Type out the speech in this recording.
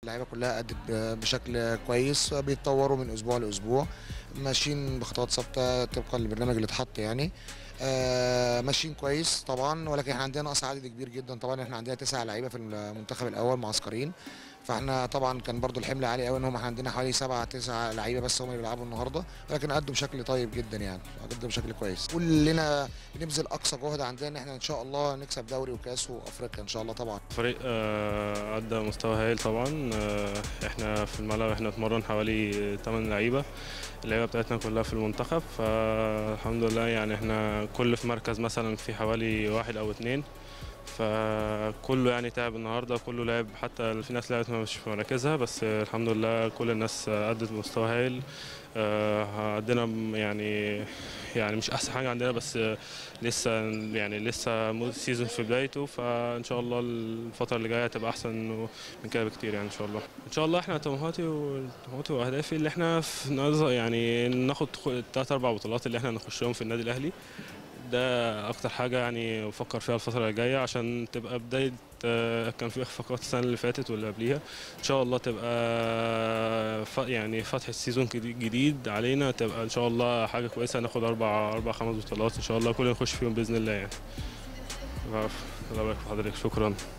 اللعيبه كلها ادت ب- بشكل كويس بيتطوروا من اسبوع لاسبوع ماشيين بخطوات ثابته طبقا للبرنامج اللي اتحط يعني آه ماشيين كويس طبعا ولكن احنا عندنا نقص عدد كبير جدا طبعا احنا عندنا تسع لعيبه في المنتخب الاول معسكرين فاحنا طبعا كان برضو الحمل عالي قوي ان هم عندنا حوالي سبعة تسعة لعيبه بس هم اللي بيلعبوا النهارده ولكن قدوا بشكل طيب جدا يعني قدوا بشكل كويس كلنا بنبذل اقصى جهد عندنا ان احنا ان شاء الله نكسب دوري وكاس وافريقيا ان شاء الله طبعا فريق آه، أدى مستوى هايل طبعا آه، احنا في الملعب احنا اتمرن حوالي 8 لعيبة اللعيبة بتاعتنا كلها في المنتخب فالحمد لله يعني احنا كل في مركز مثلا في حوالي واحد أو اتنين فكله يعني تعب النهارده كله لعب حتى في ناس لعبت مش في مراكزها بس الحمد لله كل الناس أدت بمستوى هايل آه، عندنا يعني يعني مش احسن حاجه عندنا بس لسه يعني لسه سيزون في بدايته فان شاء الله الفتره اللي جايه هتبقى احسن من كده بكتير يعني ان شاء الله ان شاء الله احنا طموحاتي وطموحاتي واهدافي اللي احنا في نظر- يعني ناخد ثلاث اربع بطولات اللي احنا نخشهم في النادي الاهلي ده اكتر حاجه يعني بفكر فيها الفتره اللي جايه عشان تبقى بدايه آه، كان في اخفاقات السنه اللي فاتت واللي قبليها ان شاء الله تبقى ف- يعني فتح السيزون جديد- جديد علينا تبقى ان شاء الله حاجه كويسه ناخد اربع اربع خمس بطولات ان شاء الله كلنا نخش فيهم باذن الله يعني الله يبارك في حضرتك شكرا